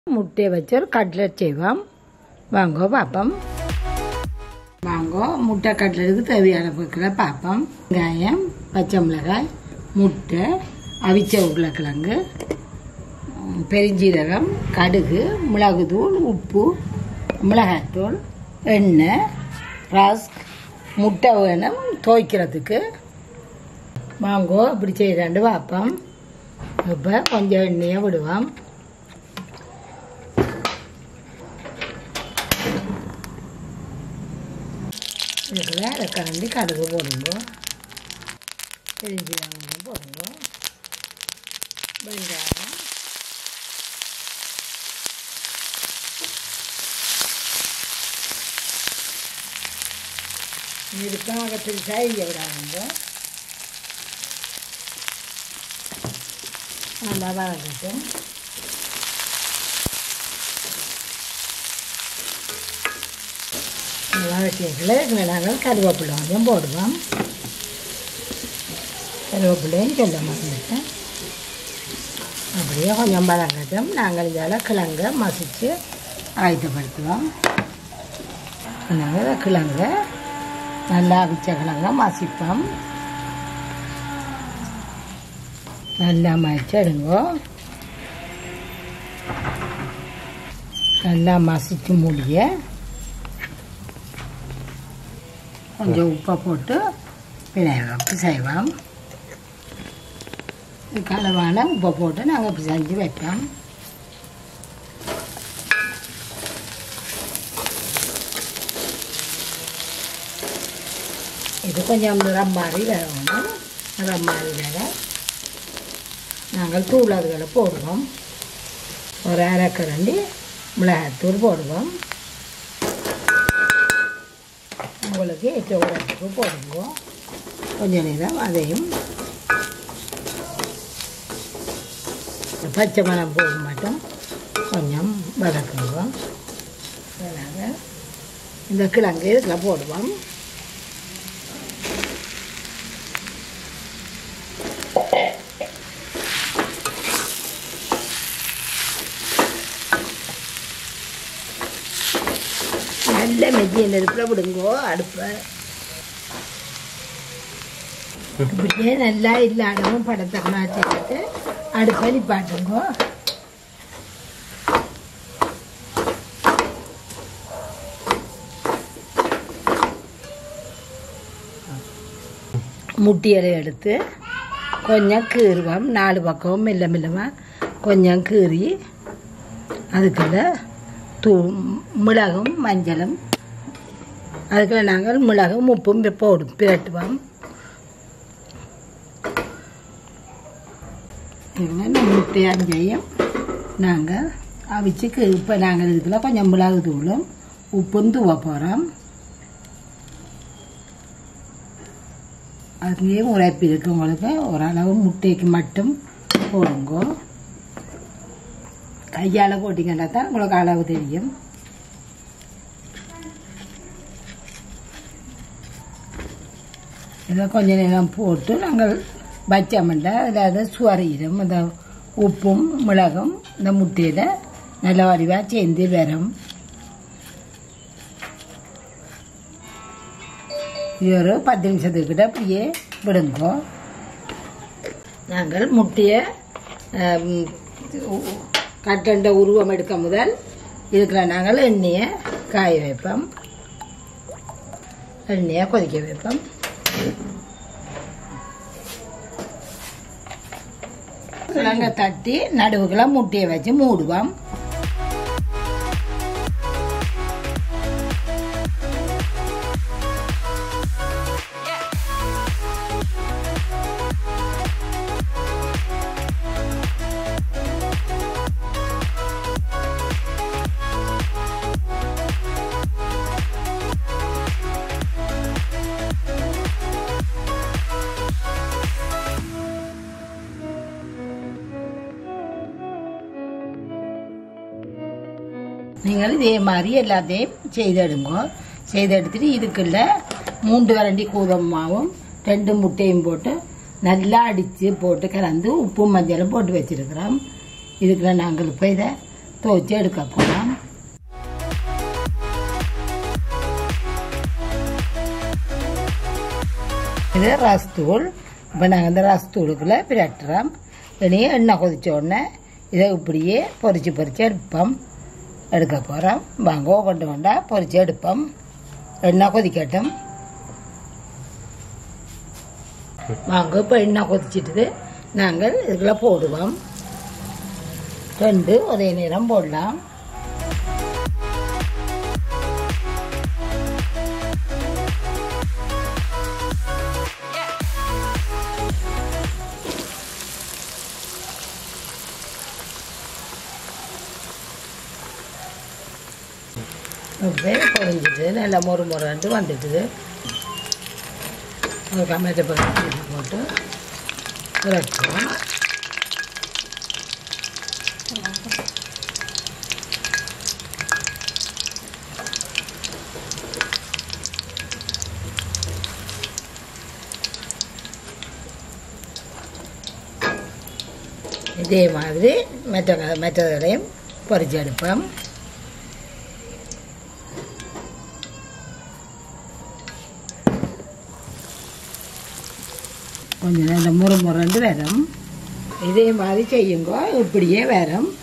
முட்டையை வச்சு ஒரு கட்லெட் செய்வோம் வாங்கோ பார்ப்போம் வாங்கோ முட்டை கட்லெட்டுக்கு தேவையான பொருட்களை பார்ப்போம் வெங்காயம் பச்சை மிளகாய் முட்டை அவிச்ச உருளைக்கிழங்கு உம், பெருஞ்சீரகம் கடுகு மிளகுத்தூள் உப்பு மிளகாய்த்தூள் எண்ணெய் ரஸ்க் முட்டை வேணும் துவைக்கிறதுக்கு வாங்கோ இப்படி செய்கிறாண்டு பார்ப்போம் இப்போ கொஞ்சம் எண்ணெயை விடுவோம் இதுக்குள்ள அரை கரண்டி கடுகு போடுங்க பெருஞ்சீரகம் போடுங்க வெங்காயம் நெருப்பாக பெருசாக இங்கே விடாதுங்க நல்லா வதங்கட்டும் வதக்கியத்தில் இதில் நாங்கள் கருவேப்பிலை கொஞ்சம் போடுவோம் கருவேப்பிலையும் சொல்ல மறந்துட்டேன் அப்படியே கொஞ்சம் வதங்கட்டும் நாங்கள் இதில் கிழங்க மசித்து ஆயத்தப்படுத்துவோம் நாங்கள் கிழங்க நல்லா அவிச்ச கிழங்க மசிப்போம் நல்லா மசிச்சு எடுங்கோ நல்லா மசிச்சு முடிய கொஞ்சம் உப்பை போட்டு பிணையம் செய்வோம் கலவான உப்பை போட்டு நாங்கள் பிசைஞ்சு வைப்போம் இது கொஞ்சம் நிறம் மாதிரி வேகணும் நிறம் மாதிரி வேக நாங்கள் தூள் அதுகளை போடுவோம் ஒரு அரைக்கரண்டி மிளகாத்தூள் போடுவோம் உங்களுக்கு எட்டு உரத்துக்கு போடுங்க கொஞ்ச நேரம் அதையும் பச்சை மரம் போட மட்டும் கொஞ்சம் வதக்குங்க அதனால் இந்த கிழங்கு இதில் போடுவோம் நல்ல மெஜ்ஜிய நெருப்பில் விடுங்கோ அடுப்பை இப்படியே நல்லா இல்லாடவும் படத்தக்கமாக செய்துட்டு அடுப்பை நிப்பாட்டுங்கோ முட்டியலை எடுத்து கொஞ்சம் கீறுவோம் நாலு பக்கமும் மெல்ல மெல்லமாக கொஞ்சம் கீறி அதுக்குள்ள தூ மிளகும் மஞ்சளும் அதுக்குள்ள நாங்கள் மிளகும் உப்பும் போடும் பிரட்டுவோம் இந்த முட்டை அஞ்சையும் நாங்கள் அவிச்சு இப்போ நாங்கள் இதுக்குள்ள கொஞ்சம் மிளகு தூளும் உப்பும் தூவ போகிறோம் அதுலேயே உரைப்பு இருக்கு உங்களுக்கு ஓரளவு முட்டைக்கு மட்டும் போடுங்க கையால் போட்டிங்கன்னா தான் உங்களுக்கு அளவு தெரியும் இதை கொஞ்ச நேரம் போட்டு நாங்கள் வச்சோம்ல அதில் அதை சுவரிடும் இந்த உப்பும் மிளகும் இந்த முட்டையில் நல்ல வடிவாக சேர்ந்து வரும் இது ஒரு பத்து நிமிஷத்துக்கிட்ட அப்படியே விடுங்க நாங்கள் முட்டையை ஆம், உ- கட்டண்ட உருவம் எடுக்க முதல் இதுக்குள்ள நாங்கள் எண்ணெயை காய வைப்போம் எண்ணெயை கொதிக்க வைப்போம் கிழங்க தட்டி நடுவுக்குள்ள முட்டையை வச்சு மூடுவோம் நீங்கள் இதே மாதிரி எல்லாத்தையும் செய்தெடுங்க செய்தெடுத்துட்டு இதுக்குள்ள மூன்று வரண்டி கோதுமை மாவும் ரெண்டு முட்டையும் போட்டு நல்லா அடித்து போட்டு கலந்து உப்பும் மஞ்சளும் போட்டு வச்சிருக்கிறோம் இதுக்குள்ள நாங்கள் இப்போ இதை துவைச்சி எடுக்க போகலாம் இது ரஸ்தூள் இப்போ நாங்கள் இந்த ரஸ்தூளுக்குள்ள பிரட்டுறோம் இனி எண்ணெய் கொதிச்ச உடனே இதை இப்படியே பொரிச்சு பொரிச்சு எடுப்போம் எடுக்க போகிறோம் வாங்க கொண்டு கொண்டா பொரிச்சு எடுப்போம் எண்ணெய் கொதிக்கட்டும் வாங்க இப்போ எண்ணெய் கொதிச்சிட்டுது நாங்கள் இதுக்குள்ள போடுவோம் ரெண்டு ஒரே நேரம் போடலாம் அப்படியே பொரிஞ்சிட்டு நல்லா மொறு மொறாண்டு வந்துட்டுது ஒரு டொமேட்டோ பழம் போட்டு இறக்குவோம் இதே மாதிரி மற்ற மற்றதையும் பொரிச்சு எடுப்போம் கொஞ்சம் நேரம் முறை முரண்டு வரும் இதே மாதிரி செய்யுங்க இப்படியே வரும்